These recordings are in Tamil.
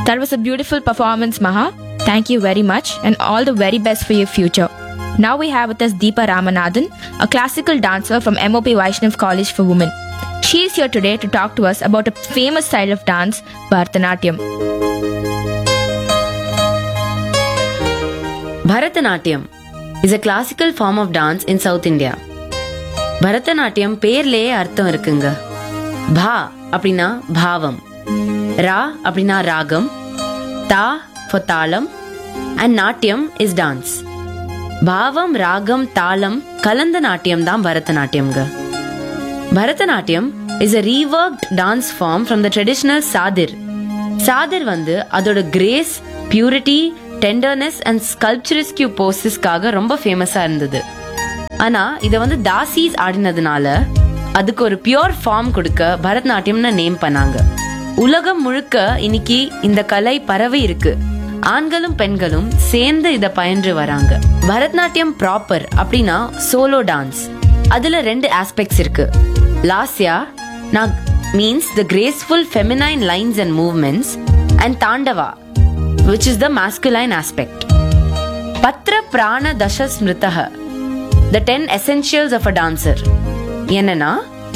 That was a beautiful performance, Maha. Thank you very much and all the very best for your future. Now we have with us Deepa Ramanathan, a classical dancer from MOP Vaishnav College for Women. She is here today to talk to us about a famous style of dance, Bharatanatyam. Bharatanatyam is a classical form of dance in South India. Bharatanatyam பேர்லயே அர்த்தம் இருக்குங்க பா அப்படின்னா பாவம் ரா அப்படின்னா ராகம் தா ஃபார் தாளம் அண்ட் நாட்டியம் இஸ் டான்ஸ் பாவம் ராகம் தாளம் கலந்த நாட்டியம் தான் பரதநாட்டியம்ங்க Bharatanatyam is a reworked dance form from the traditional Sadir Sadir வந்து அதோட grace purity tenderness and sculpturesque போசஸ்க்காக ரொம்ப ஃபேமஸா இருந்தது ஆனா இத வந்து தாசிஸ் ஆடினதுனால அதுக்கு ஒரு பியோர் ஃபார்ம் கொடுக்க பரதநாட்டியம்னு நேம் பண்ணாங்க உலகம் முழுக்க இன்னைக்கு இந்த கலை பரவி இருக்கு ஆண்களும் பெண்களும் சேர்ந்து இத பயின்று வராங்க பரதநாட்டியம் ப்ராப்பர் அப்படின்னா சோலோ டான்ஸ் அதுல ரெண்டு ஆஸ்பெக்ட்ஸ் இருக்கு லாஸ்யா நான் means the graceful feminine lines and movements and Tandava which is the masculine aspect பத்ர பிராண தச ஸ்மிருதः the ten essentials of a dancer என்னன்னா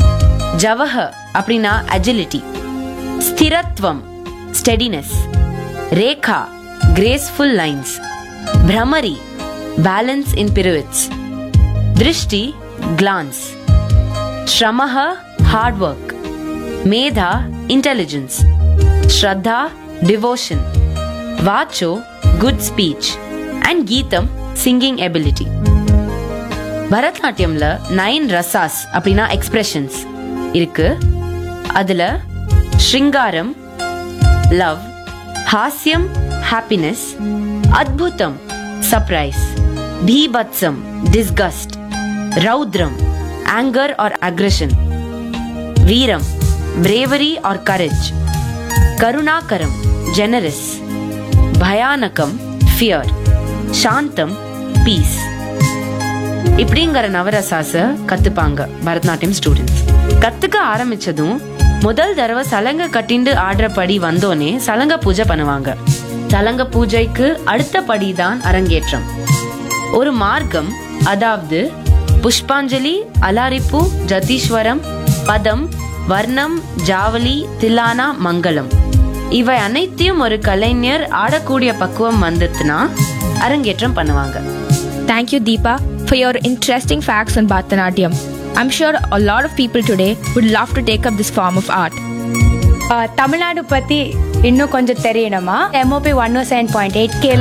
ஜவஹ அப்படின்னா அஜிலிட்டி ஸ்திரத்வம் ஸ்டெடினஸ் ரேகா கிரேஸ்ஃபுல் லைன்ஸ் பிரமரி பேலன்ஸ் இன் பிரிவிட்ஸ் திருஷ்டி கிளான்ஸ் ஸ்ரமஹ ஹார்ட் ஒர்க் மேதா இன்டெலிஜென்ஸ் ஸ்ரத்தா டிவோஷன் வாச்சோ குட் ஸ்பீச் அண்ட் கீதம் சிங்கிங் எபிலிட்டி பரதநாட்டியம்ல நைன் ரசாஸ் அப்படின்னா எக்ஸ்பிரஷன்ஸ் இருக்கு அதுல ஸ்ருங்காரம் லவ் ஹாஸ்யம் ஹாப்பினஸ் அத்புதம் சர்ப்ரைஸ் பீபத்சம் டிஸ்கஸ்ட் ரௌத்ரம் ஆங்கர் ஆர் அக்ரஷன் வீரம் bravery ஆர் கரேஜ் கருணாகரம் ஜெனரஸ் பயானகம் ஃபியர் சாந்தம் பீஸ் இப்படிங்கிற நவரசாச கத்துப்பாங்க பரதநாட்டியம் ஸ்டூடெண்ட்ஸ் கத்துக்க ஆரம்பிச்சதும் முதல் தடவை சலங்க கட்டிண்டு ஆடுறபடி வந்தோனே சலங்க பூஜை பண்ணுவாங்க சலங்க பூஜைக்கு அடுத்த படிதான் அரங்கேற்றம் ஒரு மார்க்கம் அதாவது புஷ்பாஞ்சலி அலாரிப்பு ஜதீஸ்வரம் பதம் வர்ணம் ஜாவலி தில்லானா மங்களம் இவை அனைத்தையும் ஒரு கலைஞர் ஆடக்கூடிய பக்குவம் வந்துச்சுன்னா அரங்கேற்றம் பண்ணுவாங்க Thank you, Deepa, for your interesting facts on Bharatanatyam. I'm sure a lot of people today would love to take up this form of art. Tamil Nadu பத்தி இன்னும் கொஞ்சம் தெரியணுமா MOP one o seven point eight